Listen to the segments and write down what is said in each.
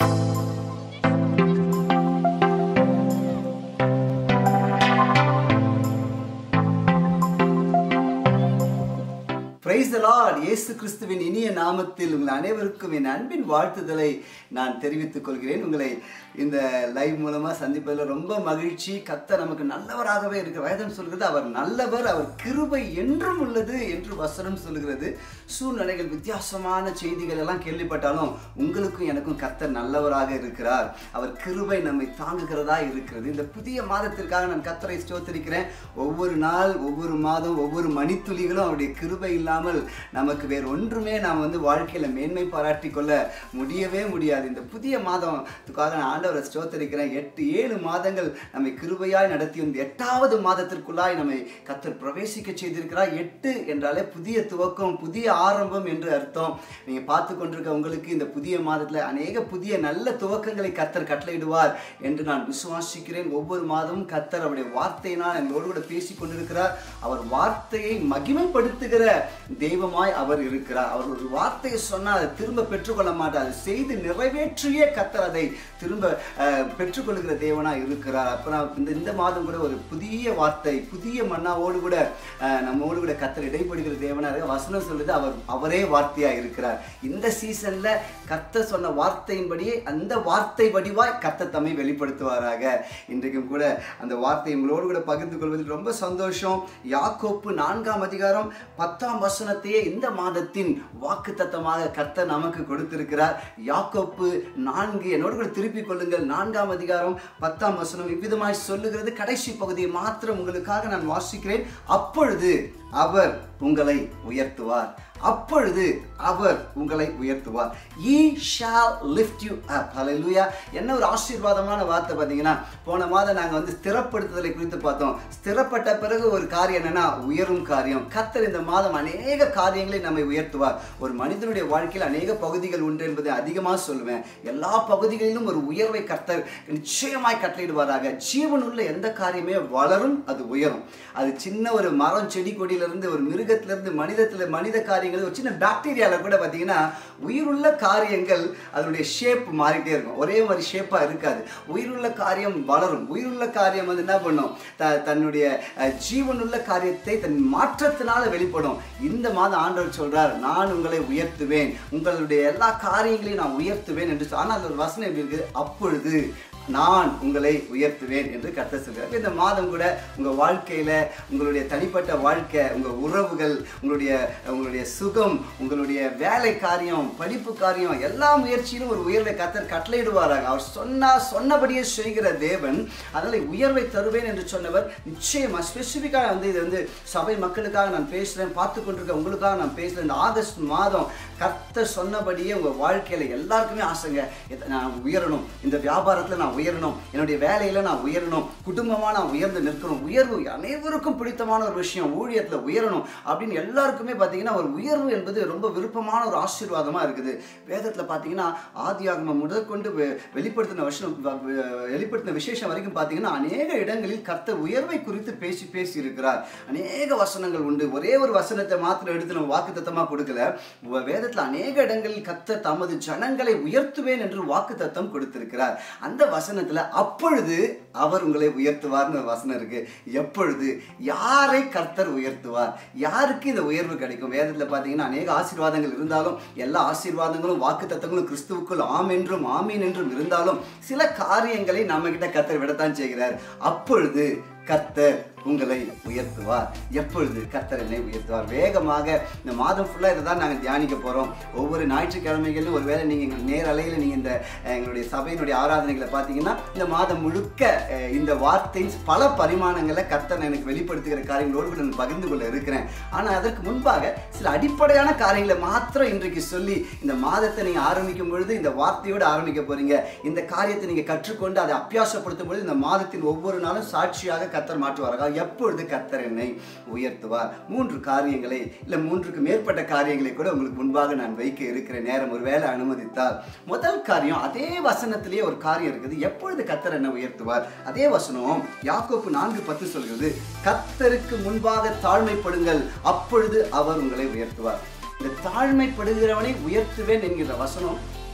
Price Lord இயேசு கிறிஸ்துவின் இனிய நாமத்தில் உங்கள் அனைவருக்கும் என் அன்பின் வாழ்த்துதலை நான் தெரிவித்துக் கொள்கிறேன் உங்களை இந்த லைவ் மூலமாக சந்திப்பதில் ரொம்ப மகிழ்ச்சி கத்த நமக்கு நல்லவராகவே இருக்கிற வேதம் சொல்கிறது அவர் நல்லவர் அவர் கிருபை என்றும் உள்ளது என்று வசனம் சொல்கிறது சூழ்நிலைகள் வித்தியாசமான செய்திகள் எல்லாம் கேள்விப்பட்டாலும் உங்களுக்கும் எனக்கும் கத்தர் நல்லவராக இருக்கிறார் அவர் கிருபை நம்மை தாங்குகிறதா இருக்கிறது இந்த புதிய மாதத்திற்காக நான் கத்தரை ஸ்தோத்திரிக்கிறேன் ஒவ்வொரு நாள் ஒவ்வொரு மாதம் ஒவ்வொரு மணித்துளிகளும் அவருடைய கிருபை இல்லாமல் நமக்கு வேறு ஒன்றுமே நாம் வந்து வாழ்க்கையில் மேன்மை பாராட்டி கொள்ள முடியவே முடியாது இந்த புதிய மாதத்துக்காக நான் ஆண்டவரை ஸ்தோத்தரிக்கிறேன் எட்டு ஏழு மாதங்கள் நம்மை கிருபையாய் நடத்தி வந்து எட்டாவது மாதத்திற்குள்ளாய் நம்மை கத்தர் பிரவேசிக்க செய்திருக்கிறார் எட்டு என்றாலே புதிய துவக்கம் புதிய ஆரம்பம் என்று அர்த்தம் நீங்கள் பார்த்து கொண்டிருக்க உங்களுக்கு இந்த புதிய மாதத்தில் அநேக புதிய நல்ல துவக்கங்களை கத்தர் கட்டளையிடுவார் என்று நான் விசுவாசிக்கிறேன் ஒவ்வொரு மாதமும் கத்தர் அவருடைய வார்த்தையினால் எங்களோடு கூட பேசி கொண்டிருக்கிறார் அவர் வார்த்தையை மகிமைப்படுத்துகிற தெய்வமாய் அவர் இருக்கிறார் அவர் ஒரு வார்த்தையை சொன்னால் அதை திரும்ப பெற்றுக்கொள்ள மாட்டார் அதை செய்து நிறைவேற்றிய கத்தர் அதை திரும்ப அஹ், பெற்றுக்கொள்கிற தேவனாய் இருக்கிறார் அப்போ நான் இந்த இந்த மாதம் கூட ஒரு புதிய வார்த்தை புதிய மன்னாவோடு கூட அஹ், நம்மோடு கூட கத்தர் இடைப்படுகிற தேவனாக வசனம் சொல்லுது அவர் அவரே வார்த்தையாக இருக்கிறார் இந்த சீசன்ல கத்த சொன்ன வார்த்தையின்படியே அந்த வார்த்தை வடிவாய் கத்த தம்மை வெளிப்படுத்துவாராக இன்றைக்கும் கூட அந்த வார்த்தை உங்களோடு கூட பகிர்ந்து கொள்வதில் ரொம்ப சந்தோஷம் யாக்கோப்பு நான்காம் அதிகாரம் பத்தாம் வசனத்தையே இந்த மாதத்தின் வாக்கு தத்தமாக கர்த்தர் நமக்கு கொடுத்திருக்கிறார் யாக்கோப்பு நான்கு என்னோடு கூட திருப்பிக் கொள்ளுங்கள் நான்காம் அதிகாரம் பத்தாம் வசனம் இவ்விதமாய் சொல்லுகிறது கடைசி பகுதியை மாத்திரம் உங்களுக்காக நான் வாசிக்கிறேன் அப்பொழுது அவர் உங்களை உயர்த்துவார் அப்பொழுது அவர் உங்களை உயர்த்துவார் he shall lift you up hallelujah என்ன ஒரு ஆசீர்வாதமான வார்த்தை பார்த்தீங்கன்னா போன மாதம் நாங்கள் வந்து ஸ்திரப்படுத்துதலை குறித்து பார்த்தோம் ஸ்திரப்பட்ட பிறகு ஒரு காரியம் என்னன்னா உயரும் காரியம் கத்தர் இந்த மாதம் அநேக காரியங்களை நம்மை உயர்த்துவார் ஒரு மனிதனுடைய வாழ்க்கையில் அநேக பகுதிகள் உண்டு என்பதை அதிகமாக சொல்லுவேன் எல்லா பகுதிகளிலும் ஒரு உயர்வை கர்த்தர் நிச்சயமாய் கட்டளையிடுவாராக ஜீவனுள்ள எந்த காரியமே வளரும் அது உயரும் அது சின்ன ஒரு மரம் செடி கொடியிலிருந்து ஒரு மிருகத்திலிருந்து மனிதத்தில் மனித காரியங்கள் ஒரு சின்ன பாக்டீரியாவில் கூட பார்த்தீங்கன்னா உயிருள்ள காரியங்கள் அதனுடைய ஷேப் மாறிட்டே இருக்கும் ஒரே மாதிரி ஷேப்பாக இருக்காது உயிருள்ள காரியம் வளரும் உயிருள்ள காரியம் வந்து என்ன பண்ணும் த தன்னுடைய அஹ், ஜீவனுள்ள காரியத்தை தன் மாற்றத்தினால வெளிப்படும் இந்த மாதம் ஆண்டவர் சொல்றார் நான் உங்களை உயர்த்துவேன் உங்களுடைய எல்லா காரியங்களையும் நான் உயர்த்துவேன் என்று சொல்- ஆனால் அந்த ஒரு வசனம் எப்படி இருக்குது அப்பொழுது நான் உங்களை உயர்த்துவேன் என்று கர்த்தர் சொல்கிறார் இந்த மாதம் கூட உங்கள் வாழ்க்கையில் உங்களுடைய தனிப்பட்ட வாழ்க்கை உங்கள் உறவுகள் உங்களுடைய உங்களுடைய சுகம் உங்களுடைய வேலை காரியம் படிப்பு காரியம் எல்லா முயற்சியிலும் ஒரு உயர்வை கர்த்தர் கட்டளையிடுவாராங்க அவர் சொன்னா சொன்னபடியே செய்கிற தேவன் அதனால் உயர்வை தருவேன் என்று சொன்னவர் நிச்சயமாக ஸ்பெசிஃபிக்காக வந்து இது வந்து சபை மக்களுக்காக நான் பேசுகிறேன் பார்த்து கொண்டிருக்க உங்களுக்காக நான் பேசுகிறேன் இந்த ஆகஸ்ட் மாதம் கர்த்தர் சொன்னபடியே உங்கள் வாழ்க்கையில் எல்லாருக்குமே ஆசைங்க இத- நான் உயரணும் இந்த வியாபாரத்தில் நான் உயரணும் என்னுடைய வேலையில் நான் உயரணும் குடும்பமாக நான் உயர்ந்து நிற்கணும் உயர்வு அனைவருக்கும் பிடித்தமான ஒரு விஷயம் ஊழியத்தில் உயரணும் அப்படின்னு எல்லாருக்குமே பார்த்தீங்கன்னா ஒரு உயர்வு என்பது ரொம்ப விருப்பமான ஒரு ஆசீர்வாதமாக இருக்குது வேதத்தில் பார்த்தீங்கன்னா ஆதியாகமம் முதற்கொண்டு வெ- வெளிப்படுத்தின வருஷம் வ- வ- வெளிப்படுத்தின விசேஷம் வரைக்கும் பார்த்தீங்கன்னா அநேக இடங்களில் கர்த்தர் உயர்வை குறித்து பேசி பேசி இருக்கிறார் அநேக வசனங்கள் உண்டு ஒரே ஒரு வசனத்தை மாத்திரம் எடுத்து நம்ம வாக்கு கொடுக்கல வ- வேதத்தில் அநேக இடங்களில் கர்த்தர் தமது ஜனங்களை உயர்த்துவேன் என்று வாக்கு தத்தம் கொடுத்திருக்கிறார் அந்த வசனத்துல அப்பொழுது அவர் உங்களை உயர்த்துவார்னு ஒரு வசனம் இருக்கு எப்பொழுது யாரை கர்த்தர் உயர்த்துவார் யாருக்கு இந்த உயர்வு கிடைக்கும் வேதத்துல பார்த்தீங்கன்னா அநேக ஆசீர்வாதங்கள் இருந்தாலும் எல்லா ஆசீர்வாதங்களும் வாக்கு தத்தங்களும் கிறிஸ்துவுக்குள் ஆம் என்றும் ஆமீன் என்றும் இருந்தாலும் சில காரியங்களை நம்ம கிட்ட கர்த்தர் விடத்தான் செய்கிறார் அப்பொழுது கர்த்தர் உங்களை உயர்த்துவார் எப்பொழுது கர்த்தர் என்னை உயர்த்துவார் வேகமாக இந்த மாதம் ஃபுல்லாக இதை தான் நாங்கள் தியானிக்க போகிறோம் ஒவ்வொரு ஞாயிற்றுக்கிழமைகளிலும் ஒருவேளை நீங்கள் எங்கள் நேரலையில் நீங்கள் இந்த அஹ், எங்களுடைய சபையினுடைய ஆராதனைகளை பார்த்தீங்கன்னா இந்த மாதம் முழுக்க அஹ், இந்த வார்த்தையின் பல பரிமாணங்களை கர்த்தர் எனக்கு வெளிப்படுத்துகிற காரியங்களோடு கூட நான் பகிர்ந்து கொள்ள இருக்கிறேன் ஆனால் அதற்கு முன்பாக சில அடிப்படையான காரியங்களை மாத்திரம் இன்றைக்கு சொல்லி இந்த மாதத்தை நீங்கள் ஆரம்பிக்கும் பொழுது இந்த வார்த்தையோடு ஆரம்பிக்க போறீங்க இந்த காரியத்தை நீங்கள் கற்றுக்கொண்டு அதை அபியாசப்படுத்தும் பொழுது இந்த மாதத்தின் ஒவ்வொரு நாளும் சாட்சியாக கர்த்தர் மாற்றுவார்கள் எப்பொழுது கர்த்தர் என்னை உயர்த்துவார் மூன்று காரியங்களை இல்லை மூன்றுக்கு மேற்பட்ட காரியங்களை கூட உங்களுக்கு முன்பாக நான் வைக்க இருக்கிற நேரம் ஒருவேளை அனுமதித்தால் முதல் காரியம் அதே வசனத்திலேயே ஒரு காரியம் இருக்குது எப்பொழுது கர்த்தர் என்னை உயர்த்துவார் அதே வசனம் யாக்கோப்பு நான்கு பத்து சொல்கிறது கர்த்தருக்கு முன்பாக தாழ்மைப்படுங்கள் அப்பொழுது அவர் உங்களை உயர்த்துவார் இந்த தாழ்மைப்படுகிறவனை உயர்த்துவேன் என்கிற வசனம்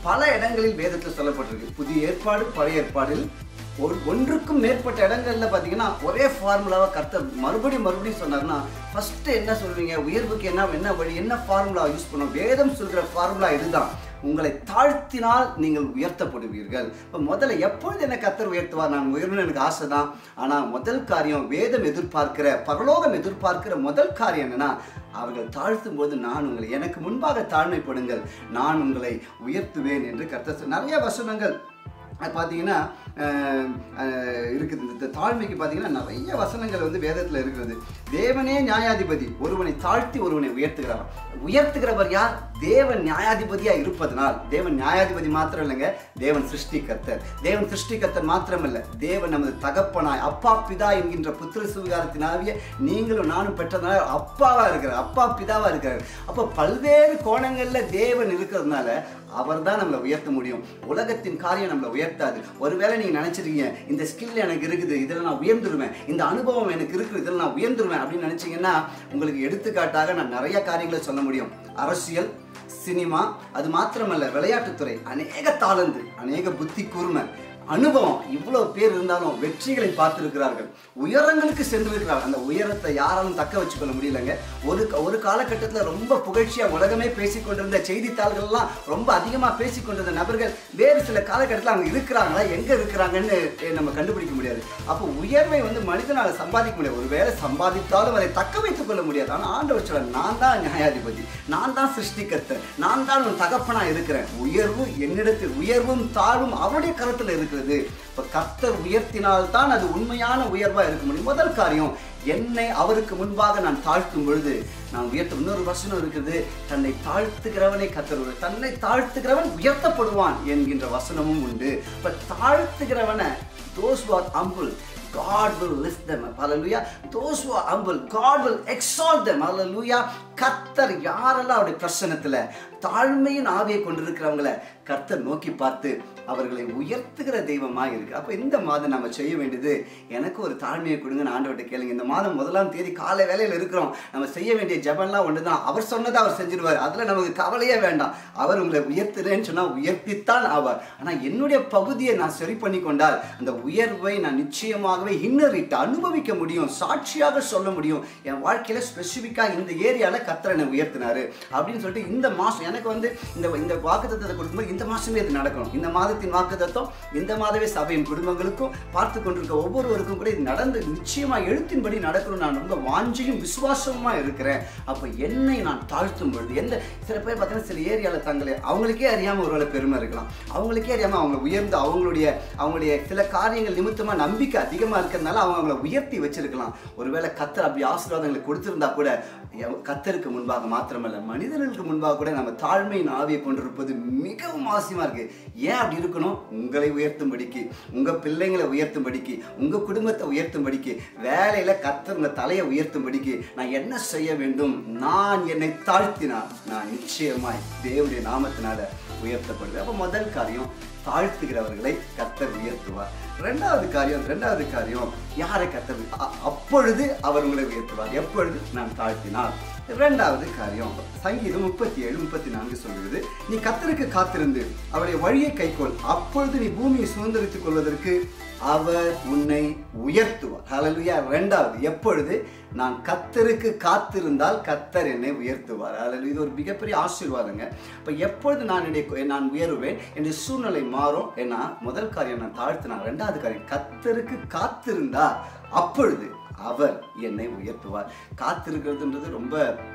பல இடங்களில் வேதத்தில் சொல்லப்பட்டிருக்கு புதிய ஏற்பாடு பழைய ஏற்பாடில் ஒரு- ஒன்றுக்கும் மேற்பட்ட இடங்கள்ல பார்த்தீங்கன்னா ஒரே ஃபார்முலாவை கர்த்தர் மறுபடியும் மறுபடியும் சொன்னார்னா ஃபர்ஸ்ட் என்ன சொல்வீங்க உயர்வுக்கு என்ன என்ன வழி என்ன ஃபார்முலா யூஸ் பண்ணும் வேதம் சொல்கிற ஃபார்முலா இதுதான் உங்களை தாழ்த்தினால் நீங்கள் உயர்த்தப்படுவீர்கள் இப்போ முதல்ல எப்பொழுது என்ன கத்தர் உயர்த்துவார் நான் உயர்வுன்னு எனக்கு ஆசை தான் ஆனால் முதல் காரியம் வேதம் எதிர்பார்க்கிற பரலோகம் எதிர்பார்க்கிற முதல் காரியம் என்னன்னா அவர்கள் தாழ்த்தும் போது நான் உங்களை எனக்கு முன்பாக தாழ்மைப்படுங்கள் நான் உங்களை உயர்த்துவேன் என்று கர்த்தர் சொன்னார். நிறைய வசனங்கள் அது பார்த்தீங்கன்னா அஹ், அஹ், இருக்குது இந்த தாழ்மைக்கு பார்த்தீங்கன்னா நிறைய வசனங்கள் வந்து வேதத்தில் இருக்கிறது தேவனே நியாயாதிபதி ஒருவனை தாழ்த்தி ஒருவனை உயர்த்துகிறார் உயர்த்துகிறவர் யார் தேவன் நியாயாதிபதியா இருப்பதனால் தேவன் நியாயாதிபதி மாத்திரம் இல்லைங்க தேவன் சிருஷ்டிகர்த்தர் தேவன் சிருஷ்டிகர்த்தர் மாத்திரமல்ல தேவன் நமது தகப்பனாய் அப்பா பிதா என்கின்ற புத்திர சுவிகாரத்தினாவிய நீங்களும் நானும் பெற்றதுனால அப்பாவா இருக்கிறார் அப்பா பிதாவா இருக்கிறார் அப்போ பல்வேறு கோணங்கள்ல தேவன் இருக்கிறதுனால அவர் தான் நம்மளை உயர்த்த முடியும் உலகத்தின் காரியம் நம்மளை உயர்த்தாது ஒருவேளை நீங்க நினைச்சிருக்கீங்க இந்த ஸ்கில் எனக்கு இருக்குது இதில் நான் உயர்ந்துருவேன் இந்த அனுபவம் எனக்கு இருக்குது இதில் நான் உயர்ந்துருவேன் அப்படின்னு நினைச்சீங்கன்னா உங்களுக்கு எடுத்துக்காட்டாக நான் நிறைய காரியங்களை சொல்ல முடியும் அரசியல் சினிமா அது மாத்திரமல்ல விளையாட்டுத்துறை அநேக தாளந்து அநேக புத்தி கூர்மை அனுபவம் இவ்வளவு பேர் இருந்தாலும் வெற்றிகளை பார்த்திருக்கிறார்கள் உயரங்களுக்கு சென்றிருக்கிறார்கள் அந்த உயரத்தை யாராலும் தக்க வச்சுக்கொள்ள முடியலங்க ஒரு ஒரு காலகட்டத்தில் ரொம்ப புகழ்ச்சியா உலகமே பேசிக்கொண்டிருந்த செய்தித்தாள்கள்லாம் ரொம்ப அதிகமா பேசிக்கொண்டிருந்த நபர்கள் வேறு சில காலகட்டத்தில் அவங்க இருக்கிறாங்களா எங்க இருக்கிறாங்கன்னு நம்ம கண்டுபிடிக்க முடியாது அப்போ உயர்வை வந்து மனிதனால சம்பாதிக்க முடியாது ஒருவேளை சம்பாதித்தாலும் அதை தக்க வைத்துக் கொள்ள முடியாது ஆனால் ஆண்டவர் சொல்ல நான் தான் நியாயாதிபதி நான் தான் சிருஷ்டிக்கர்த்தர் நான் தான் உன் தகப்பனா இருக்கிறேன் உயர்வு என்னிடத்தில் உயர்வும் தாழ்வும் அவருடைய கருத்தில் இருக்கிறது இப்போ கர்த்தர் உயர்த்தினால்தான் அது உண்மையான உயர்வா இருக்க முடியும் முதல் காரியம் என்னை அவருக்கு முன்பாக நான் தாழ்த்தும் பொழுது நான் உயர்த்த இன்னொரு வசனம் இருக்குது தன்னை தாழ்த்துகிறவனை கத்தர் தன்னை தாழ்த்துகிறவன் உயர்த்தப்படுவான் என்கின்ற வசனமும் உண்டு இப்ப தாழ்த்துகிறவனை those who are humble God will lift them up. Hallelujah. Those who are humble, God will exalt them. Hallelujah. கர்த்தர் யாரெல்லாம் அவருடைய பிரசனத்துல தாழ்மையின் ஆவியை கொண்டிருக்கிறவங்கள கர்த்தர் நோக்கி பார்த்து அவர்களை உயர்த்துகிற தெய்வமாக இருக்கு அப்போ இந்த மாதம் நம்ம செய்ய வேண்டியது எனக்கு ஒரு தாழ்மையை கொடுங்கன்னு ஆண்டவர்கிட்ட கேளுங்க இந்த மாதம் முதலாம் தேதி காலை வேலையில் இருக்கிறோம் நம்ம செய்ய வேண்டிய ஜெபம்லாம் ஒன்று தான் அவர் சொன்னதை அவர் செஞ்சிருவார் அதில் நமக்கு கவலையே வேண்டாம் அவர் உங்களை உயர்த்துறேன்னு சொன்னால் உயர்த்தித்தான் ஆவார் ஆனால் என்னுடைய பகுதியை நான் சரி பண்ணி கொண்டால் அந்த உயர்வை நான் நிச்சயமாகவே இன்னறிட்டு அனுபவிக்க முடியும் சாட்சியாக சொல்ல முடியும் என் வாழ்க்கையில ஸ்பெசிஃபிக்காக இந்த ஏரியாவில் கர்த்தர் என்னை உயர்த்தினாரு அப்படின்னு சொல்லிட்டு இந்த மாதம் எனக்கு வந்து இந்த இந்த வாக்குத்தத்தை கொடுக்கும்போது இந்த மாதமே இது நடக்கணும் இந்த மாதத்தின் வாக்குத்தத்தம் இந்த மாதமே சபையின் குடும்பங்களுக்கும் பார்த்து கொண்டிருக்க ஒவ்வொருவருக்கும் கூட இது நடந்து நிச்சயமா எழுத்தின்படி நடக்கணும் நான் ரொம்ப வாஞ்சியும் விசுவாசமா இருக்கிறேன் அப்போ என்னை நான் தாழ்த்தும் பொழுது எந்த சில பேர் பார்த்தீங்கன்னா சில ஏரியாவில் தங்களை அவங்களுக்கே அறியாமல் ஒருவேளை பெருமை இருக்கலாம் அவங்களுக்கே அறியாமல் அவங்க உயர்ந்து அவங்களுடைய அவங்களுடைய சில காரியங்கள் நிமித்தமா நம்பிக்கை அதிகமாக இருக்கிறதுனால அவங்க அவங்கள உயர்த்தி வச்சிருக்கலாம் ஒருவேளை கத்தர் அப்படி ஆசீர்வாதங்களை கொடுத்திருந்தா கூட எவ- கத்தருக்கு முன்பாக மாத்திரமல்ல மனிதர்களுக்கு முன்பாக கூட நம்ம தாழ்மையின் ஆவியை கொண்டிருப்பது மிகவும் அவசியமா இருக்கு ஏன் அப்படி இருக்கணும் உங்களை உயர்த்தும்படிக்கு உங்க பிள்ளைங்களை உயர்த்தும்படிக்கு உங்க குடும்பத்தை உயர்த்தும்படிக்கு வேலையில கத்தர் உங்க தலையை உயர்த்தும்படிக்கு நான் என்ன செய்ய வேண்டும் நான் என்னை தாழ்த்தினால் நான் நிச்சயமாய் தேவனுடைய நாமத்தினால உயர்த்தப்படுவேன் அப்ப முதல் காரியம் தாழ்த்துகிறவர்களை கத்தர் உயர்த்துவார் ரெண்டாவது காரியம் ரெண்டாவது காரியம் யாரை கத்தர் அ- அப்பொழுது அவர் உங்களை உயர்த்துவார் எப்பொழுது நான் தாழ்த்தினால் இரண்டாவது காரியம் சங்கீதம் முப்பத்தி ஏழு முப்பத்தி நான்கு சொல்கிறது நீ கத்தருக்கு காத்திருந்து அவருடைய வழியை கைக்கொள் அப்பொழுது நீ பூமியை சுதந்திரித்துக் கொள்வதற்கு அவர் உன்னை உயர்த்துவார் ஹalleluya ரெண்டாவது எப்பொழுது நான் கத்தருக்கு காத்திருந்தால் கத்தர் என்னை உயர்த்துவார் ஹalleluya இது ஒரு மிகப்பெரிய ஆசீர்வாதங்க இப்போ எப்பொழுது நான் என்னுடைய நான் உயருவேன் என்னுடைய சூழ்நிலை மாறும் ஏன்னா முதல் காரியம் நான் தாழ்த்தினா ரெண்டாவது காரியம் கத்தருக்கு காத்திருந்தா அப்பொழுது அவர் என்னை உயர்த்துவார் காத்திருக்கிறதுன்றது ரொம்ப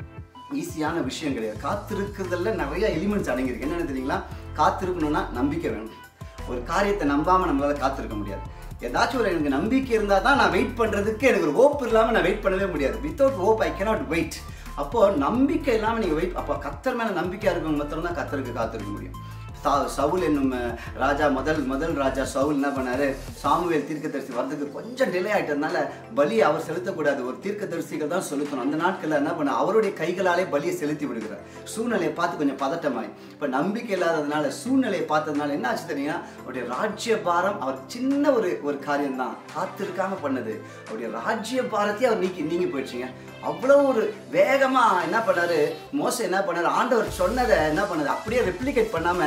ஈஸியான விஷயம் கிடையாது காத்திருக்கிறதுல நிறைய எலிமெண்ட்ஸ் அடங்கியிருக்கு என்னென்னு தெரியுங்களா காத்திருக்கணும்னா நம்பிக்கை வேணும் ஒரு காரியத்தை நம்பாம நம்மளால காத்திருக்க முடியாது ஏதாச்சும் ஒரு எனக்கு நம்பிக்கை இருந்தால் தான் நான் வெயிட் பண்ணுறதுக்கு எனக்கு ஒரு ஹோப் இல்லாமல் நான் வெயிட் பண்ணவே முடியாது without hope I cannot wait அப்போ நம்பிக்கை இல்லாமல் நீங்கள் வெயிட் அப்போ கத்தர் மேலே நம்பிக்கையாக இருக்கவங்க மாத்திரம் தான் கத்தருக்கு காத்திருக்க முடியும் சா- சவுல் என்னும் அஹ், ராஜா முதல் முதல் ராஜா சவுல் என்ன பண்ணாரு சாமுவேல் தீர்க்கதரிசி வர்றதுக்கு கொஞ்சம் டிலே ஆயிட்டதுனால பலி அவர் செலுத்தக்கூடாது ஒரு தீர்க்கதரிசிகள் தான் செலுத்தணும் அந்த நாட்களில் என்ன பண்ண அவருடைய கைகளாலே பலியை செலுத்தி விடுகிறார் சூழ்நிலையை பார்த்து கொஞ்சம் பதட்டமாய் இப்போ நம்பிக்கை இல்லாததுனால சூழ்நிலையை பார்த்ததுனால என்ன ஆச்சு தெரியுங்கன்னா அவருடைய ராஜ்ய பாரம் அவர் சின்ன ஒரு ஒரு காரியம் தான் காத்திருக்காம பண்ணது அவருடைய ராஜ்ய பாரத்தையே அவர் நீக்கி நீங்கி போயிடுச்சுங்க அவ்வளோ ஒரு வேகமா என்ன பண்ணாரு மோச என்ன பண்ணாரு ஆண்டவர் சொன்னதை என்ன பண்ணாரு அப்படியே ரெப்ளிகேட் பண்ணாம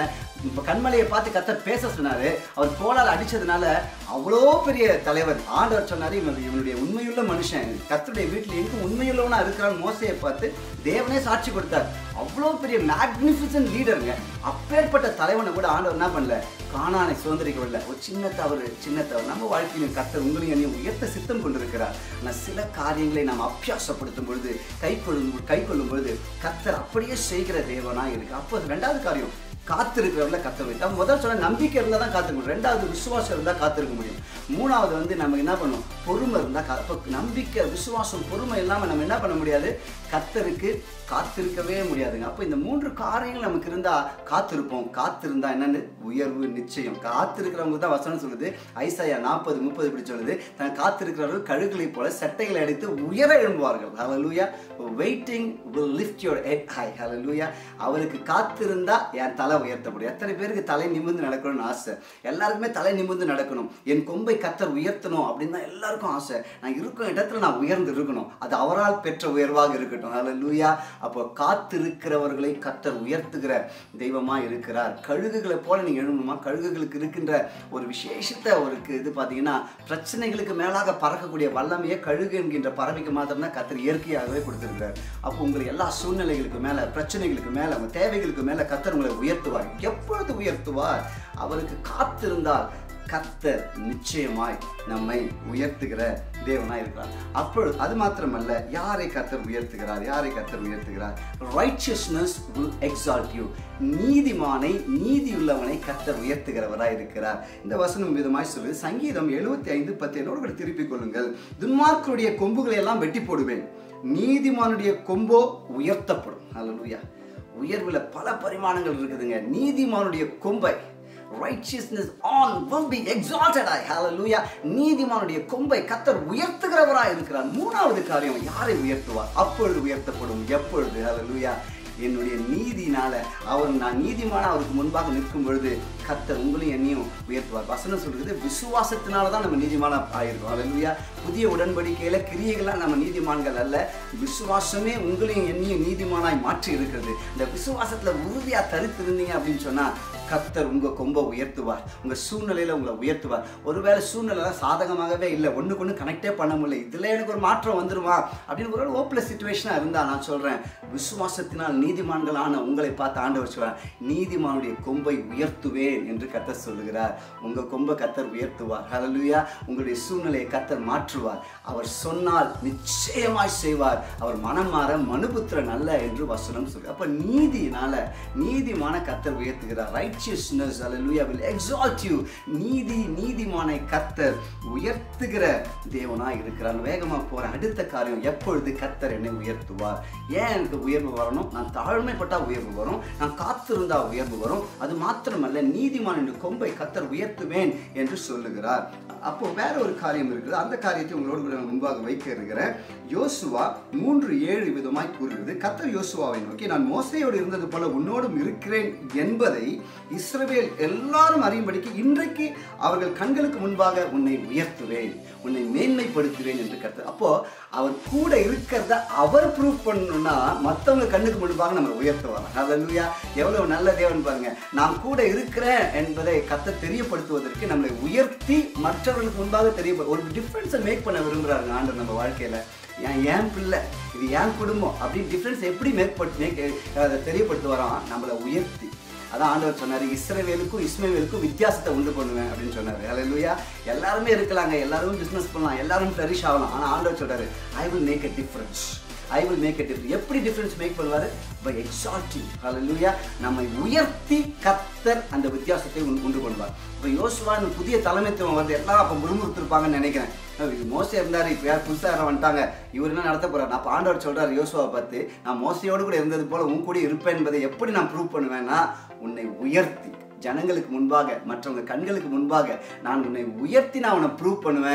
இப்போ கண்மலையை பார்த்து கத்தர் பேச சொன்னாரு அவர் கோலால் அடிச்சதுனால அவ்வளோ பெரிய தலைவர் ஆண்டவர் சொன்னாரு இவன் இவனுடைய உண்மையுள்ள மனுஷன் கத்தருடைய வீட்டில் எங்கும் உண்மையுள்ளவனா இருக்கிறான் மோசையை பார்த்து தேவனே சாட்சி கொடுத்தார் அவ்வளோ பெரிய மேக்னிஃபிசன்ட் லீடருங்க அப்பேற்பட்ட தலைவனை கூட ஆண்டவர் என்ன பண்ணல காணானை சுதந்திரிக்கவில்லை ஒரு சின்ன தவறு சின்ன தவறு நம்ம வாழ்க்கையிலும் கத்தர் உங்களையும் என்னையும் உயர்த்த சித்தம் கொண்டிருக்கிறார் ஆனால் சில காரியங்களை நாம் அபியாசப்படுத்தும் பொழுது கை கொள்ளும் கை கொள்ளும் பொழுது கத்தர் அப்படியே செய்கிற தேவனா இருக்கு அப்போ ரெண்டாவது காரியம் காத்திருக்கிறவங்கள கத்த வைத்தா முதல் சொன்ன நம்பிக்கை இருந்தால் தான் காத்திருக்க முடியும் ரெண்டாவது விசுவாசம் இருந்தால் காத்திருக்க முடியும் மூணாவது வந்து நம்ம என்ன பண்ணும் பொறுமை இருந்தால் கா இப்போ நம்பிக்கை விசுவாசம் பொறுமை இல்லாமல் நம்ம என்ன பண்ண முடியாது கத்தருக்கு காத்திருக்கவே முடியாதுங்க அப்போ இந்த மூன்று காரியங்கள் நமக்கு இருந்தால் காத்திருப்போம் காத்திருந்தா என்னன்னு உயர்வு நிச்சயம் காத்திருக்கிறவங்க தான் வசனம் சொல்லுது ஐசாயா நாற்பது முப்பது இப்படி சொல்லுது தன் காத்திருக்கிறவர்கள் கழுகுகளை போல சட்டைகளை அடித்து உயர எழும்புவார்கள் hallelujah waiting will lift your head high hallelujah அவருக்கு காத்திருந்தா என் தலை உயர்த்த முடியும் எத்தனை பேருக்கு தலை நிமிர்ந்து நடக்கணும்னு ஆசை எல்லாருக்குமே தலை நிமிர்ந்து நடக்கணும் என் கொம்பை கத்தர் உயர்த்தணும் அப்படின்னு தான் எல்லாருக்கும் ஆசை நான் இருக்கும் இடத்துல நான் உயர்ந்து இருக்கணும் அது அவரால் பெற்ற உயர்வாக இருக்கட்டும் ஹalleluya அப்போ காத்திருக்கிறவர்களை கத்தர் உயர்த்துகிற தெய்வமா இருக்கிறார் கழுகுகளை போல நீங்க எழுதணுமா கழுகுகளுக்கு இருக்கின்ற ஒரு விசேஷத்தை ஒரு இது பார்த்தீங்கன்னா பிரச்சனைகளுக்கு மேலாக பறக்கக்கூடிய வல்லமையை கழுகு என்கின்ற பறவைக்கு மாத்திரம் தான் கத்தர் இயற்கையாகவே கொடுத்திருக்கிறார் அப்போ உங்களுக்கு எல்லா சூழ்நிலைகளுக்கு மேல பிரச்சனைகளுக்கு மேல உங்க தேவைகளுக்கு மேல கத்தர் உங்களை உயர்த்துவார் எப்பொழுது உயர்த்துவார் அவருக்கு காத்திருந்தால் கத்தர் நிச்சயமாய் நம்மை உயர்த்துகிற தேவனாய் இருக்கிறார் அப்பொழுது அது மாத்திரமல்ல யாரை கத்தர் உயர்த்துகிறார் யாரை கத்தர் உயர்த்துகிறார் ரைச்சியஸ்னஸ் will exalt you நீதிமானை நீதியுள்ளவனை கத்தர் உயர்த்துகிறவராய் இருக்கிறார் இந்த வசனம் விதமாய் சொல்லுது சங்கீதம் எழுபத்தி ஐந்து பத்தேனோடு கூட திருப்பிக் கொள்ளுங்கள் துன்மார்க்கருடைய கொம்புகளை எல்லாம் வெட்டி போடுவேன் நீதிமானுடைய கொம்போ உயர்த்தப்படும் அல்லா உயர்வுல பல பரிமாணங்கள் இருக்குதுங்க நீதிமானுடைய கொம்பை righteousness on will be exalted I hallelujah நீதிமானுடைய கொம்பை கத்தர் உயர்த்துகிறவராய் இருக்கிறார் மூணாவது காரியம் யாரை உயர்த்துவார் அப்பொழுது உயர்த்தப்படும் எப்பொழுது hallelujah என்னுடைய நீதினால அவர் நான் நீதிமான அவருக்கு முன்பாக நிற்கும் பொழுது கத்தர் உங்களையும் என்னையும் உயர்த்துவார் வசனம் சொல்றது விசுவாசத்தினால தான் நம்ம நீதிமான ஆயிருக்கோம் அல்லையா புதிய உடன்படிக்கையில கிரியைகளாக நம்ம நீதிமான்கள் அல்ல விசுவாசமே உங்களையும் என்னையும் நீதிமானாய் மாற்றி இருக்கிறது இந்த விசுவாசத்துல உறுதியா தரித்திருந்தீங்க அப்படின்னு சொன்னா கத்தர் உங்க கொம்ப உயர்த்துவார் உங்க சூழ்நிலையில உங்களை உயர்த்துவார் ஒருவேளை சூழ்நிலை சாதகமாகவே இல்லை ஒண்ணுக்கு ஒண்ணு கனெக்டே பண்ண முடியல இதுல எனக்கு ஒரு மாற்றம் வந்துருமா அப்படின்னு ஒரு ஓப்லெஸ் சுச்சுவேஷனா இருந்தா நான் சொல்றேன் விசுவாசத்தினால் நீதிமான்களான உங்களை பார்த்து ஆண்டவர் சொல்றார் நீதிமானுடைய கொம்பை உயர்த்துவேன் என்று கத்தர் சொல்லுகிறார் உங்க கொம்பை கத்தர் உயர்த்துவார் ஹalleluya உங்களுடைய சூழ்நிலையை கத்தர் மாற்றுவார் அவர் சொன்னால் நிச்சயமாய் செய்வார் அவர் மனம் மாற மனுபுத்திரன் அல்ல என்று வசனம் சொல்லு அப்ப நீதினால நீதிமான கத்தர் உயர்த்துகிறார் righteousness hallelujah will exalt you நீதி நீதிமானை கத்தர் உயர்த்துகிற தேவனாய் இருக்கிறார் வேகமா போறேன் அடுத்த காரியம் எப்பொழுது கத்தர் என்னை உயர்த்துவார் ஏன் எனக்கு உயர்வு வரணும் நான் தாழ்மைப்பட்டா உயர்வு வரும் நான் காத்திருந்தா உயர்வு வரும் அது மாத்திரமல்ல நீதிமான் என்று கொம்பை கத்தர் உயர்த்துவேன் என்று சொல்லுகிறார் அப்போ வேற ஒரு காரியம் இருக்குது அந்த காரியத்தை உங்களோடு கூட நான் முன்பாக வைக்க இருக்கிறேன் யோசுவா மூன்று ஏழு விதமாய் கூறுகிறது கத்தர் யோசுவாவை நோக்கி நான் மோசையோடு இருந்தது போல உன்னோடும் இருக்கிறேன் என்பதை இஸ்ரவேல் எல்லாரும் அறியும்படிக்கு இன்றைக்கு அவர்கள் கண்களுக்கு முன்பாக உன்னை உயர்த்துவேன் உன்னை மேன்மைப்படுத்துவேன் என்று கருத்து அப்போ அவர் கூட இருக்கிறத அவர் ப்ரூவ் பண்ணணும்னா மற்றவங்க கண்ணுக்கு முன்பாக நம்ம உயர்த்துவாங்க ஹalleluya எவ்வளவு நல்ல தேவன் பாருங்க நான் கூட இருக்கிறேன் என்பதை கத்த தெரியப்படுத்துவதற்கு நம்மளை உயர்த்தி மற்றவர்களுக்கு முன்பாக தெரிய ஒரு டிஃப்ரென்ஸை மேக் பண்ண விரும்புறாருங்க ஆண்டவர் நம்ம வாழ்க்கையில என் என் பிள்ளை இது என் குடும்பம் அப்படின்னு டிஃப்ரென்ஸ் எப்படி மேக் பண்ணி மேக் அதை தெரியப்படுத்துவாராம் நம்மளை உயர்த்தி அதான் ஆண்டவர் சொன்னார் இஸ்ரவேலுக்கும் இஸ்மேவேலுக்கும் வித்தியாசத்தை உண்டு பண்ணுவேன் அப்படின்னு சொன்னார் ஹalleluya எல்லாருமே இருக்கலாங்க எல்லாரும் பிஸ்னஸ் பண்ணலாம் எல்லாரும் ஃப்ளரிஷ் ஆகலாம் ஆனால் ஆண்டவர் சொல்றாரு I will make a difference I will make a difference எப்படி டிஃபரன்ஸ் மேக் பண்ணுவார் பை எக்ஸால்ட்டிங் ஹalleluya நம்மை உயர்த்தி கத்தர் அந்த வித்தியாசத்தை உண்டு உண்டு பண்ணுவார் இப்போ யோசுவான்னு புதிய தலைமைத்துவம் வந்து எல்லாரும் அப்போ முறுமுறுத்திருப்பாங்கன்னு நினைக்கிறேன் இது மோசே இருந்தாரு இப்போ யார் புதுசாக யாரும் வந்துட்டாங்க இவர் என்ன நடத்த போறாரு அப்போ ஆண்டவர் சொல்றாரு யோசுவாவை பார்த்து நான் மோசையோடு கூட இருந்தது போல உன் கூட இருப்பேன் என்பதை எப்படி நான் ப்ரூவ் பண்ணுவேன்னா உன்னை உயர்த்தி ஜனங்களுக்கு முன்பாக மற்றவங்க கண்களுக்கு முன்பாக நான் உன்னை உயர்த்தி நான் உன்னை ப்ரூவ் பண்ணுவேன்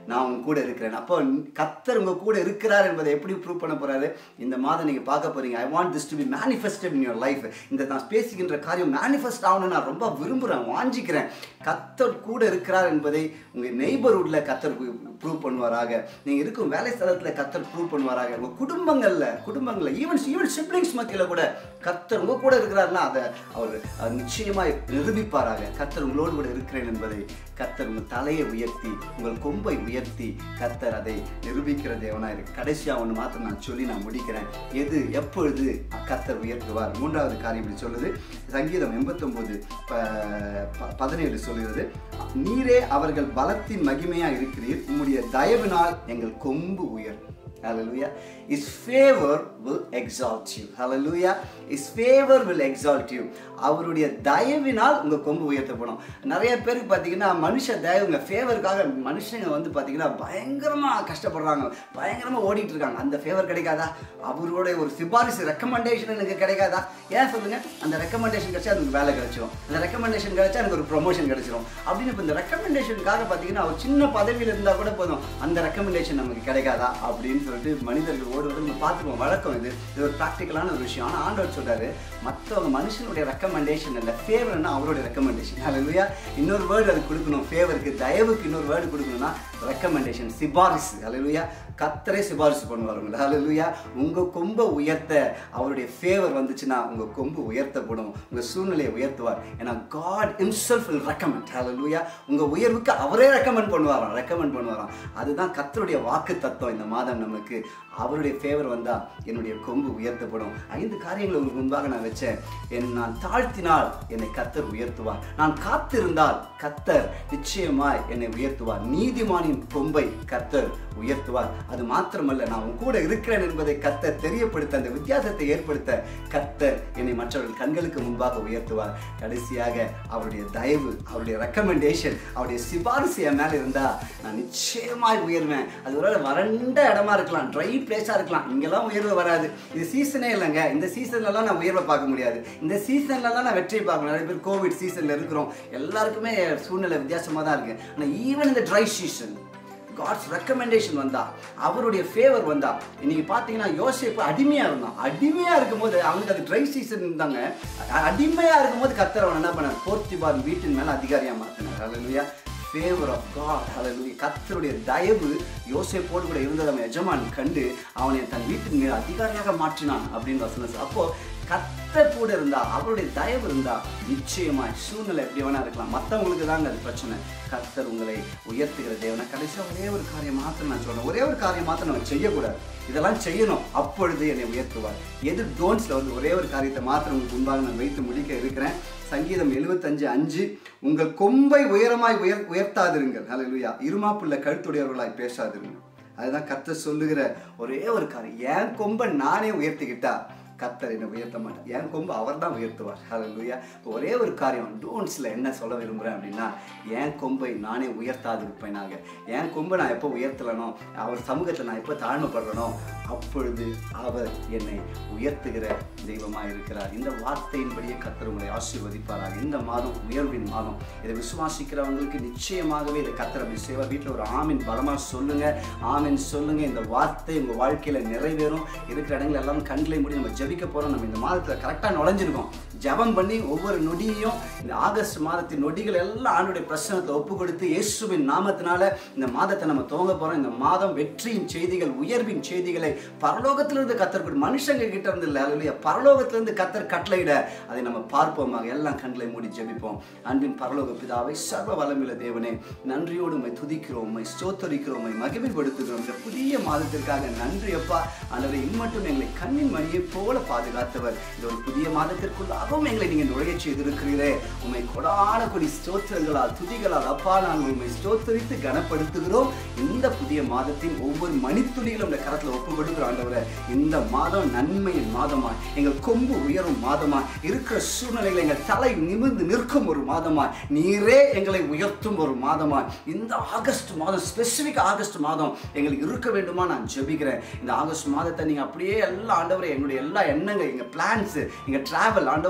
நான் உங்க கூட இருக்கிறேன் அப்போ கத்தர் உங்க கூட இருக்கிறார் என்பதை எப்படி ப்ரூவ் பண்ண போறாரு இந்த மாதம் நீங்க பார்க்க போறீங்க I want this to be manifested in your life இந்த நான் பேசுகின்ற காரியம் மேனிஃபெஸ்ட் ஆகணும்னு நான் ரொம்ப விரும்புறேன் வாஞ்சிக்கிறேன் கத்தர் கூட இருக்கிறார் என்பதை உங்க நெய்பர்ஹுட்ல கத்தர் ப்ரூவ் பண்ணுவாராக நீங்க இருக்கும் வேலை ஸ்தலத்துல கத்தர் ப்ரூவ் பண்ணுவாராக உங்க குடும்பங்கள்ல குடும்பங்கள்ல ஈவன் ஈவன் சிப்ளிங்ஸ் மத்தியில கூட கத்தர் உங்க கூட இருக்கிறாருன்னா அதை அவர் அவர் நிச்சயமாய் நிரூபிப்பாராக கத்தர் உங்களோடு கூட இருக்கிறேன் என்பதை கத்தர் உங்கள் தலையை உயர்த்தி உங்கள் கொம்பை உயர்த்தி கத்தர் அதை நிரூபிக்கிற தேவனாக இருக்கு கடைசியா ஒன்று மாத்திரம் நான் சொல்லி நான் முடிக்கிறேன் எது எப்பொழுது கத்தர் உயர்த்துவார் மூன்றாவது காரியம் இப்படி சொல்லுது சங்கீதம் எண்பத்தொம்போது பதினேழு சொல்லுகிறது நீரே அவர்கள் பலத்தின் மகிமையா இருக்கிறீர் உம்முடைய தயவினால் எங்கள் கொம்பு உயர் Hallelujah. His favor will exalt you. Hallelujah. His favor will exalt you. அவருடைய தயவினால் உங்க கொம்பு உயர்த்தப்படும் நிறைய பேருக்கு பார்த்தீங்கன்னா மனுஷ தயவுங்க ஃபேவருக்காக மனுஷங்க வந்து பார்த்தீங்கன்னா பயங்கரமா கஷ்டப்படுறாங்க பயங்கரமா ஓடிட்டு இருக்காங்க அந்த ஃபேவர் கிடைக்காதா அவருடைய ஒரு சிபாரிசு ரெக்கமெண்டேஷன் எனக்கு கிடைக்காதா ஏன் சொல்லுங்க அந்த ரெக்கமெண்டேஷன் கிடைச்சா எனக்கு வேலை கிடைச்சிரும் அந்த ரெக்கமெண்டேஷன் கிடைச்சா எனக்கு ஒரு ப்ரொமோஷன் கிடைச்சிரும் அப்படின்னு இப்போ இந்த ரெக்கமெண்டேஷனுக்காக பார்த்தீங்கன்னா ஒரு சின்ன பதவியில் இருந்தால் கூட போதும் அந்த ரெக்கமெண்டேஷன் நமக்கு கிடைக்காதா அப்படின்னு சொல்லிட்டு மனிதர்கள் ஓடுவது நம்ம பார்த்துக்குவோம் வழக்கம் இது இது ஒரு ப்ராக்டிக்கலான ஒரு விஷயம் ஆனால் ஆண்டவர் சொல்றாரு மற்றவங்க மனுஷனுடைய ரெக்கமெண்டேஷன் இல்லை ஃபேவர்னா அவருடைய ரெக்கமெண்டேஷன் ஹalleluya இன்னொரு வேர்டு அது கொடுக்கணும் ஃபேவருக்கு தயவுக்கு இன்னொரு வேர்டு கொடுக்கணும்னா ரெக்கமெண்டேஷன் சிபாரிசு ஹalleluya கத்தரே சிபாரிசு பண்ணுவார் உங்களை ஹalleluya உங்க கொம்பை உயர்த்த அவருடைய ஃபேவர் வந்துச்சுன்னா உங்க கொம்பு உயர்த்தப்படும் உங்க சூழ்நிலையை உயர்த்துவார் ஏன்னா God himself will recommend hallelujah உங்க உயர்வுக்கு அவரே ரெக்கமெண்ட் பண்ணுவாராம் ரெக்கமெண்ட் பண்ணுவாராம் அதுதான் கத்தருடைய வாக்கு தத்துவம் இந்த மாதம் நமக்கு அவருடைய ஃபேவர் வந்தா என்னுடைய கொம்பு உயர்த்தப்படும் ஐந்து காரியங்களை உங்களுக்கு முன்பாக நான் வச்சேன் என் நான் தாழ்த்தினால் என்னை கத்தர் உயர்த்துவார் நான் காத்திருந்தால் கத்தர் நிச்சயமாய் என்னை உயர்த்துவார் நீதிமானின் கொம்பை கத்தர் உயர்த்துவார் அது மாத்திரமல்ல நான் உன் கூட இருக்கிறேன் என்பதை கத்தர் தெரியப்படுத்த அந்த வித்தியாசத்தை ஏற்படுத்த கத்தர் என்னை மற்றவர்கள் கண்களுக்கு முன்பாக உயர்த்துவார் கடைசியாக அவருடைய தயவு அவருடைய ரெக்கமெண்டேஷன் அவருடைய சிபாரிசு என் மேல இருந்தா நான் நிச்சயமாய் உயர்வேன் அது ஒரு வறண்ட இடமா இருக்கலாம் ட்ரை பிளேஸா இருக்கலாம் இங்கெல்லாம் உயர்வு வராது இது சீசனே இல்லைங்க இந்த சீசன்லலாம் நான் உயர்வை பார்க்க முடியாது இந்த சீசன்ல தான் நான் வெற்றி பார்க்கணும் நிறைய பேர் கோவிட் சீசன்ல இருக்கிறோம் எல்லாருக்குமே சூழ்நிலை வித்தியாசமா தான் இருக்கு ஆனால் ஈவன் இந்த ட்ரை சீசன் காட்ஸ் ரெக்கமெண்டேஷன் வந்தா அவருடைய ஃபேவர் வந்தா இன்னைக்கு பார்த்தீங்கன்னா யோசிப்பு அடிமையா இருந்தான் அடிமையா இருக்கும்போது அவனுக்கு அது ட்ரை சீசன் இருந்தாங்க அ- அடிமையா இருக்கும்போது கத்தர் அவன் என்ன பண்ணார் போர்த்திபார் வீட்டின் மேல அதிகாரியா மாத்தினார் hallelujah favour of God hallelujah கத்தருடைய தயவு யோசேப்போடு கூட இருந்ததை அவன் எஜமான் கண்டு அவனை தன் வீட்டின் மேல் அதிகாரியாக மாற்றினான் அப்படின்னு வசனம் சொல்லு. அப்போ கத்தர் கூட இருந்தா அவருடைய தயவு இருந்தா நிச்சயமாய் சூழ்நிலை எப்படி வேணா இருக்கலாம் மற்றவங்களுக்கு தாங்க அது பிரச்சனை கத்தர் உங்களை உயர்த்துகிற தேவனை கடைசியா ஒரே ஒரு காரியம் மாத்திரம் நான் சொல்றேன் ஒரே ஒரு காரியம் மாத்திரம் நம்ம செய்யக்கூடாது இதெல்லாம் செய்யணும் அப்பொழுது என்னை உயர்த்துவார் எது டோன்ஸ்ல வந்து ஒரே ஒரு காரியத்தை மாத்திரம் உங்களுக்கு முன்பாக நான் வைத்து முடிக்க இருக்கிறேன் சங்கீதம் எழுபத்தஞ்சு அஞ்சு உங்கள் கொம்பை உயரமாய் உயர் உயர்த்தாதிருங்கள் ஹalleluya இருமாப்புள்ள கழுத்துடையவர்களாய் பேசாதிருங்கள் அதுதான் கர்த்தர் சொல்லுகிற ஒரே ஒரு காரியம் என் கொம்பை நானே உயர்த்திக்கிட்டா கர்த்தர் என்னை உயர்த்த மாட்டார் என் கொம்பு அவர் தான் உயர்த்துவார் ஹalleluya இப்போ ஒரே ஒரு காரியம் டோன்ட்ஸில் என்ன சொல்ல விரும்புகிறேன் அப்படின்னா என் கொம்பை நானே உயர்த்தாது இருப்பேனாக என் கொம்பை நான் எப்போ உயர்த்தலனோ அவர் சமூகத்தில் நான் எப்போ தாழ்மைப்படுறனோ அப்பொழுது அவர் என்னை உயர்த்துகிற தெய்வமாக இருக்கிறார் இந்த வார்த்தையின்படியே கர்த்தர் உங்களை ஆசீர்வதிப்பாராக இந்த மாதம் உயர்வின் மாதம் இதை விசுவாசிக்கிறவங்களுக்கு நிச்சயமாகவே இதை கர்த்தர் அப்படி செய்வார் வீட்டில் ஒரு ஆமின் பலமாக சொல்லுங்க ஆமின் சொல்லுங்க இந்த வார்த்தை உங்கள் வாழ்க்கையில் நிறைவேறும் இருக்கிற இடங்கள் எல்லாம் கண்களை மூடி நம்ம ஜெபிக்க போகிறோம் நம்ம இந்த மாதத்தில் கரெக்டாக நுழைஞ்சிருக்கோம் ஜெபம் பண்ணி ஒவ்வொரு நொடியையும் இந்த ஆகஸ்ட் மாதத்தின் நொடிகள் எல்லாம் ஆண்டுடைய பிரசனத்தை ஒப்பு கொடுத்து இயேசுவின் நாமத்தினால இந்த மாதத்தை நம்ம துவங்க போறோம் இந்த மாதம் வெற்றியின் செய்திகள் உயர்வின் செய்திகளை பரலோகத்திலிருந்து கத்தர் கொடு மனுஷங்க கிட்ட இருந்து இல்லை அல்லையா பரலோகத்திலிருந்து கத்தர் கட்டளையிட அதை நம்ம பார்ப்போமாக எல்லாம் கண்களை மூடி ஜெபிப்போம் அன்பின் பரலோக பிதாவை சர்வ வளமில்ல தேவனே நன்றியோடு உம்மை துதிக்கிறோம் உம்மை ஸ்தோத்தரிக்கிறோம் உம்மை மகிமைப்படுத்துகிறோம் இந்த புதிய மாதத்திற்காக நன்றி அப்பா அல்லது இம்மட்டும் எங்களை கண்ணின் மணியை போல பாதுகாத்தவர் இந்த ஒரு புதிய மாதத்திற்குள்ளாகவும் எங்களை நீங்க நுழைய செய்திருக்கிறீரே உண்மை கொடான கொடி ஸ்தோத்திரங்களால் துதிகளால் அப்பா நாங்கள் உண்மை ஸ்தோத்தரித்து கனப்படுத்துகிறோம் இந்த புதிய மாதத்தின் ஒவ்வொரு மணித்துளிகளும் இந்த கரத்துல ஒப்பு கொடுக்குற ஆண்டவரே இந்த மாதம் நன்மையின் மாதமா எங்கள் கொம்பு உயரும் மாதமா இருக்கிற சூழ்நிலையில் எங்கள் தலை நிமிர்ந்து நிற்கும் ஒரு மாதமா நீரே எங்களை உயர்த்தும் ஒரு மாதமா இந்த ஆகஸ்ட் மாதம் ஸ்பெசிபிக் ஆகஸ்ட் மாதம் எங்களுக்கு இருக்க வேண்டுமா நான் ஜெபிக்கிறேன் இந்த ஆகஸ்ட் மாதத்தை நீங்க அப்படியே எல்லா ஆண்டவரே எங்களுடைய எல்லா எண்ணங்கள் எங்க பிளான்ஸ் எங்க டிராவல் ஆண்டவரே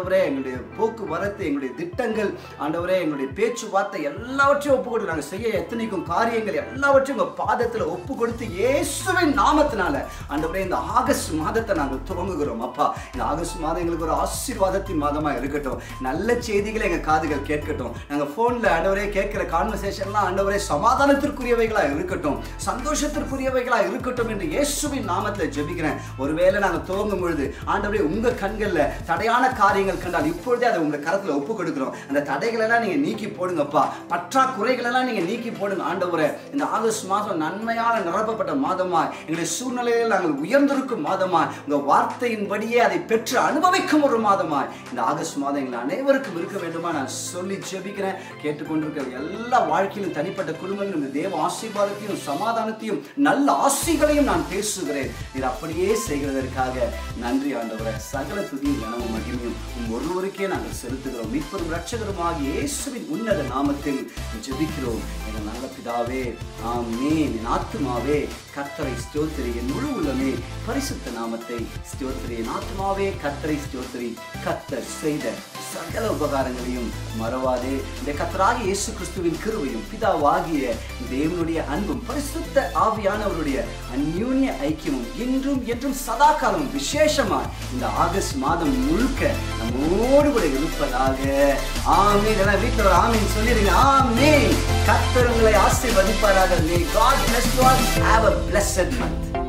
ஆண்டவரே எங்களுடைய போக்குவரத்து எங்களுடைய திட்டங்கள் ஆண்டவரே எங்களுடைய பேச்சுவார்த்தை எல்லாவற்றையும் ஒப்பு கொடுத்து நாங்கள் செய்ய எத்தனைக்கும் காரியங்கள் எல்லாவற்றையும் உங்க பாதத்துல ஒப்பு கொடுத்து இயேசுவின் நாமத்தினால ஆண்டவரே இந்த ஆகஸ்ட் மாதத்தை நாங்கள் துவங்குகிறோம் அப்பா இந்த ஆகஸ்ட் மாதம் எங்களுக்கு ஒரு ஆசீர்வாதத்தின் மாதமா இருக்கட்டும் நல்ல செய்திகளை எங்க காதுகள் கேட்கட்டும் நாங்க போன்ல ஆண்டவரே கேட்கிற கான்வர்சேஷன்லாம் ஆண்டவரே சமாதானத்திற்குரியவைகளா இருக்கட்டும் சந்தோஷத்திற்குரியவைகளா இருக்கட்டும் என்று இயேசுவின் நாமத்துல ஜெபிக்கிறேன் ஒருவேளை நாங்க துவங்கும் பொழுது ஆண்டவரே உங்க கண்கள்ல தடையான காரியங்கள் கண்டால் இப்பொழுதே அதை உங்க கரத்துல ஒப்பு கொடுக்கிறோம் அந்த தடைகள் எல்லாம் நீங்க நீக்கி போடுங்கப்பா பற்றாக்குறைகள் எல்லாம் நீங்க நீக்கி போடுங்க ஆண்டவரே இந்த ஆகஸ்ட் மாதம் நன்மையால நிரப்பப்பட்ட மாதமா எங்களுடைய சூழ்நிலையில் நாங்கள் உயர்ந்திருக்கும் மாதமா உங்க வார்த்தையின்படியே அதை பெற்று அனுபவிக்கும் ஒரு மாதமா இந்த ஆகஸ்ட் மாதம் எங்கள் அனைவருக்கும் இருக்க வேண்டுமா நான் சொல்லி ஜெபிக்கிறேன் கேட்டுக்கொண்டிருக்கிற எல்லா வாழ்க்கையிலும் தனிப்பட்ட குடும்பங்களும் இந்த தேவ ஆசீர்வாதத்தையும் சமாதானத்தையும் நல்ல ஆசிகளையும் நான் பேசுகிறேன் இது அப்படியே செய்கிறதற்காக நன்றி ஆண்டவரே சகல துதியும் கனமும் மகிமையும் உம் ஒருவருக்கே நாங்கள் செலுத்துகிறோம் மீட்பரும் ரட்சகருமாகிய இயேசுவின் உன்னத நாமத்தில் ஜெபிக்கிறோம் எங்கள் நல்ல பிதாவே ஆமென் என் ஆத்துமாவே கர்த்தரை ஸ்தோத்திரி என் முழு உள்ளமே பரிசுத்த நாமத்தை ஸ்தோத்திரி என் ஆத்துமாவே கர்த்தரை ஸ்தோத்திரி கர்த்தர் செய்த சகல உபகாரங்களையும் மறவாதே இந்த கர்த்தராகிய இயேசு கிறிஸ்துவின் கிருபையும் பிதாவாகிய தேவனுடைய அன்பும் பரிசுத்த ஆவியானவருடைய அந்யூன்ய ஐக்கியமும் இன்றும் என்றும் சதா காலம் விசேஷமா இந்த ஆகஸ்ட் மாதம் முழுக்க நம்மோடு கூட இருப்பதாக ஆமீன் எல்லாம் வீட்டில் ஒரு ஆமீன் சொல்லிடுங்க ஆமீன் கர்த்தர் உங்களை ஆசீர்வதிப்பாராக May God bless you all. Have a blessed month.